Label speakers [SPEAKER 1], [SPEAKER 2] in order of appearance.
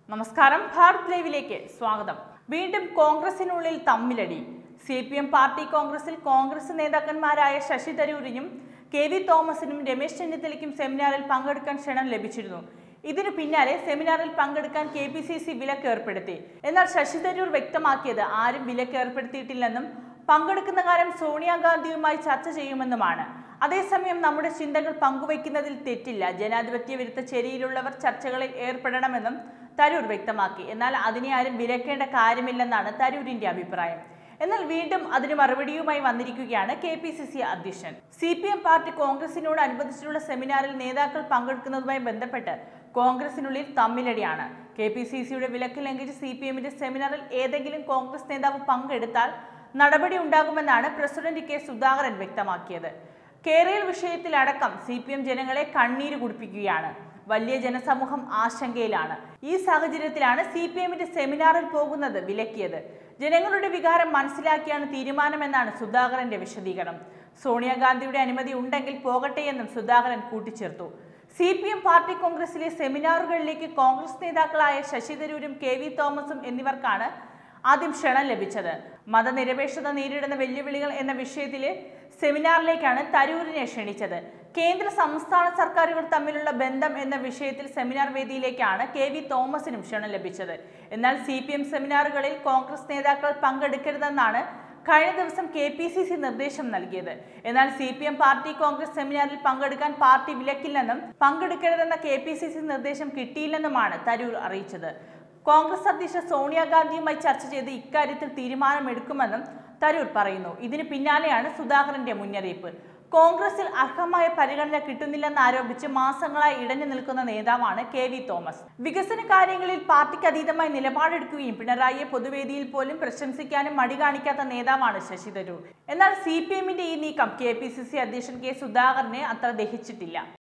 [SPEAKER 1] നമസ്കാരം ഭാരത് ലൈവിലേക്ക് സ്വാഗതം വീണ്ടും കോൺഗ്രസിനുള്ളിൽ തമ്മിലടി സി പി എം പാർട്ടി കോൺഗ്രസിൽ കോൺഗ്രസ് നേതാക്കന്മാരായ ശശി തരൂരിനും കെ വി തോമസിനും രമേശ് ചെന്നിത്തലയ്ക്കും സെമിനാറിൽ പങ്കെടുക്കാൻ ക്ഷണം ലഭിച്ചിരുന്നു ഇതിനു പിന്നാലെ സെമിനാറിൽ പങ്കെടുക്കാൻ കെ പി സി സി വിലക്ക് ഏർപ്പെടുത്തി എന്നാൽ ശശി തരൂർ വ്യക്തമാക്കിയത് ആരും വിലക്ക് ഏർപ്പെടുത്തിയിട്ടില്ലെന്നും പങ്കെടുക്കുന്ന കാര്യം സോണിയാഗാന്ധിയുമായി ചർച്ച ചെയ്യുമെന്നുമാണ് അതേസമയം നമ്മുടെ ചിന്തകൾ പങ്കുവയ്ക്കുന്നതിൽ തെറ്റില്ല ജനാധിപത്യ വിരുദ്ധ ചേരിയിലുള്ളവർ ചർച്ചകളിൽ ഏർപ്പെടണമെന്നും തരൂർ വ്യക്തമാക്കി എന്നാൽ അതിനെ ആരും വിലക്കേണ്ട കാര്യമില്ലെന്നാണ് തരൂരിന്റെ അഭിപ്രായം എന്നാൽ വീണ്ടും അതിന് മറുപടിയുമായി വന്നിരിക്കുകയാണ് കെ പി സി സി അധ്യക്ഷൻ സി പി എം പാർട്ടി കോൺഗ്രസിനോട് അനുബന്ധിച്ചിട്ടുള്ള സെമിനാറിൽ നേതാക്കൾ പങ്കെടുക്കുന്നതുമായി ബന്ധപ്പെട്ട് കോൺഗ്രസിനുള്ളിൽ തമ്മിലടിയാണ് കെ പി സി സിയുടെ വിലക്ക് ലംഘിച്ച് സി പി എമ്മിന്റെ സെമിനാറിൽ ഏതെങ്കിലും കോൺഗ്രസ് നേതാവ് പങ്കെടുത്താൽ നടപടി ഉണ്ടാകുമെന്നാണ് പ്രസിഡന്റ് കെ സുധാകരൻ വ്യക്തമാക്കിയത് കേരള വിഷയത്തിലടക്കം സി പി എം ജനങ്ങളെ കണ്ണീര് കുടിപ്പിക്കുകയാണ് വലിയ ജനസമൂഹം ആശങ്കയിലാണ് ഈ സാഹചര്യത്തിലാണ് സി പി എമ്മിന്റെ സെമിനാറിൽ പോകുന്നത് വിലക്കിയത് ജനങ്ങളുടെ വികാരം മനസ്സിലാക്കിയാണ് തീരുമാനമെന്നാണ് സുധാകരന്റെ വിശദീകരണം സോണിയാഗാന്ധിയുടെ അനുമതി ഉണ്ടെങ്കിൽ പോകട്ടെ എന്നും സുധാകരൻ കൂട്ടിച്ചേർത്തു സി പി എം പാർട്ടി കോൺഗ്രസിലെ സെമിനാറുകളിലേക്ക് കോൺഗ്രസ് നേതാക്കളായ ശശി തരൂരും കെ വി തോമസും എന്നിവർക്കാണ് ആദ്യം ക്ഷണം ലഭിച്ചത് മതനിരപേക്ഷത നേരിടുന്ന വെല്ലുവിളികൾ എന്ന വിഷയത്തിലെ സെമിനാറിലേക്കാണ് തരൂരിനെ ക്ഷണിച്ചത് കേന്ദ്ര സംസ്ഥാന സർക്കാരുകൾ തമ്മിലുള്ള ബന്ധം എന്ന വിഷയത്തിൽ സെമിനാർ വേദിയിലേക്കാണ് കെ വി തോമസിനും ക്ഷണം ലഭിച്ചത് എന്നാൽ സി പി എം സെമിനാറുകളിൽ കോൺഗ്രസ് നേതാക്കൾ പങ്കെടുക്കരുതെന്നാണ് കഴിഞ്ഞ ദിവസം കെ പി സി സി നിർദ്ദേശം നൽകിയത് എന്നാൽ C P M party congress സെമിനാറിൽ പങ്കെടുക്കാൻ പാർട്ടി വിലക്കില്ലെന്നും പങ്കെടുക്കരുതെന്ന കെ പി സി സി നിർദ്ദേശം കിട്ടിയില്ലെന്നുമാണ് തരൂർ അറിയിച്ചത് കോൺഗ്രസ് അധ്യക്ഷ സോണിയാഗാന്ധിയുമായി ചർച്ച ചെയ്ത് ഇക്കാര്യത്തിൽ തീരുമാനമെടുക്കുമെന്നും തരൂർ പറയുന്നു ഇതിന് പിന്നാലെയാണ് സുധാകരന്റെ മുന്നറിയിപ്പ് കോൺഗ്രസിൽ അർഹമായ പരിഗണന കിട്ടുന്നില്ലെന്ന് ആരോപിച്ച് മാസങ്ങളായി ഇടഞ്ഞു നിൽക്കുന്ന നേതാവാണ് കെ വി തോമസ് വികസന കാര്യങ്ങളിൽ പാർട്ടിക്ക് അതീതമായി നിലപാടെടുക്കുകയും പിണറായിയെ പൊതുവേദിയിൽ പോലും പ്രശംസിക്കാനും മടി കാണിക്കാത്ത നേതാവാണ് ശശി തരൂർ എന്നാൽ സി പി എമ്മിന്റെ ഈ നീക്കം കെ പി സി സി അധ്യക്ഷൻ കെ സുധാകരനെ അത്ര ദഹിച്ചിട്ടില്ല